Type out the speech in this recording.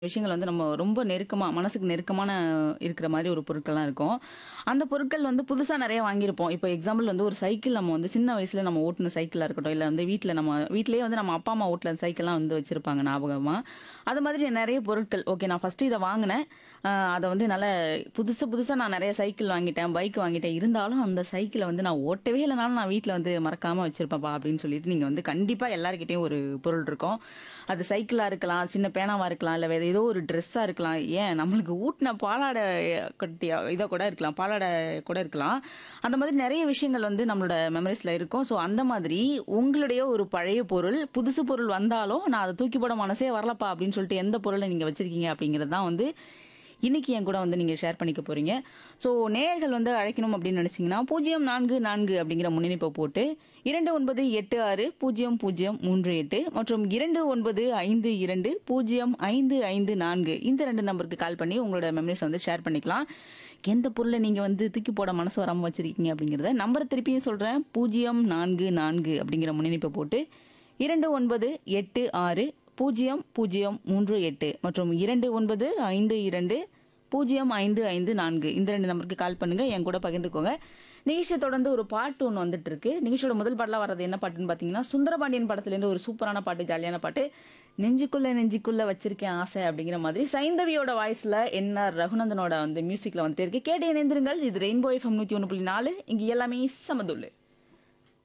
விஷயங்கள் வந்து நம்ம ரொம்ப நெருக்கமா மனசுக்கு நெருக்கமான இருக்கிற மாதிரி ஒரு பொருட்கள்லாம் இருக்கும். அந்த பொருட்கள் வந்து புதுசா நெறைய வாங்கியிருப்போம். இப்போ எக்ஸாம்பிள் வந்து ஒரு சைக்கிள் நம்ம வந்து சின்ன வயசுல நம்ம ஓட்டுன சைக்கிளா இருக்கட்டும், இல்ல வந்து வீட்ல நம்ம வீட்லயே வந்து நம்ம அப்பா, அம்மா ஓட்டுன சைக்கிள்லாம் வந்து வச்சிருப்பாங்க ஞாபகமா. அது மாதிரி நெறைய பொருட்கள். ஓகே நான் ஃபர்ஸ்ட்டு இத வாங்குனேன். அ அத வந்து நல்ல புதுசு புதுசா நான் நெறைய சைக்கிள் வாங்கிட்டேன், பைக் வாங்கிட்டேன். இருந்தாலும் அந்த சைக்கிள வந்து நான் ஓட்டவே இல்லனாலும் நான் வீட்ல வந்து மறக்காம வச்சிருப்பேன்ப்பா அப்படின்னு சொல்லிட்டு நீங்க வந்து கண்டிப்பா எல்லார்கிட்டயும் ஒரு பொருள் இருக்கும். அது சைக்கிளா இருக்கலாம், சின்ன பேனாவா இருக்கலாம், இல்ல வேற ஏதோ ஒரு ட்ரெஸ்ஸா இருக்கலாம். ஏன் நம்மளுக்கு ஊட்டுன பாலாடை கட்டியா இத கூட இருக்கலாம். பாலாடை கூட இருக்கலாம். அந்த மாதிரி நெறைய விஷயங்கள் வந்து நம்மளோட மெமரீஸ்ல இருக்கும். ஸோ அந்த மாதிரி உங்களுடைய ஒரு பழைய பொருள், புதுசு பொருள் வந்தாலும் நான் அத தூக்கி போட மனசே வரலப்பா அப்படின்னு சொல்லிட்டு எந்த பொருள நீங்க வச்சிருக்கீங்க அப்படிங்கிறது தான் வந்து இன்னைக்கு என் கூட வந்து நீங்க ஷேர் பண்ணிக்க போறீங்க. ஸோ நேயர்கள் வந்து அழைக்கணும் அப்படின்னு நினைச்சீங்கன்னா 044 அப்படிங்கிற முன்னிணைப்ப போட்டு 29860038 மற்றும் 2952055554 இந்த 2 நம்பருக்கு கால் பண்ணி உங்களோட மெமரீஸ் வந்து ஷேர் பண்ணிக்கலாம். எந்த பொருள நீங்க வந்து தூக்கி போட மனசு வராம வச்சிருக்கீங்க அப்படிங்கிறத நம்பர திருப்பியும் சொல்றேன். 044 அப்படிங்கிற முன்னிணைப்ப போட்டு 29860038 மற்றும் 2952055554 இந்த 2 நம்பருக்கு கால் பண்ணுங்க. என் கூட பகிர்ந்துக்கோங்க. நிகழ்ச்சிய தொடர்ந்து ஒரு பாட்டு ஒண்ணு வந்துட்டு இருக்கு. நிகழ்ச்சியோட முதல் பாடலா வர்றது என்ன பாட்டுன்னு பார்த்தீங்கன்னா, சுந்தரபாண்டியன் படத்துலேருந்து ஒரு சூப்பரான பாட்டு, ஜாலியான பாட்டு. நெஞ்சுக்குள்ள நெஞ்சுக்குள்ள வச்சிருக்கேன் ஆசை அப்படிங்கிற மாதிரி சைந்தவியோட வாய்ஸ்ல என்.ஆர். ரகுநந்தனோட வந்து மியூசிக்ல வந்துட்டே இருக்கு. கேட்டு இணைந்திருங்கள். இது ரெயின்போ எஃப்எம் 101.4 இங்க எல்லாமே சமதுள்ளு.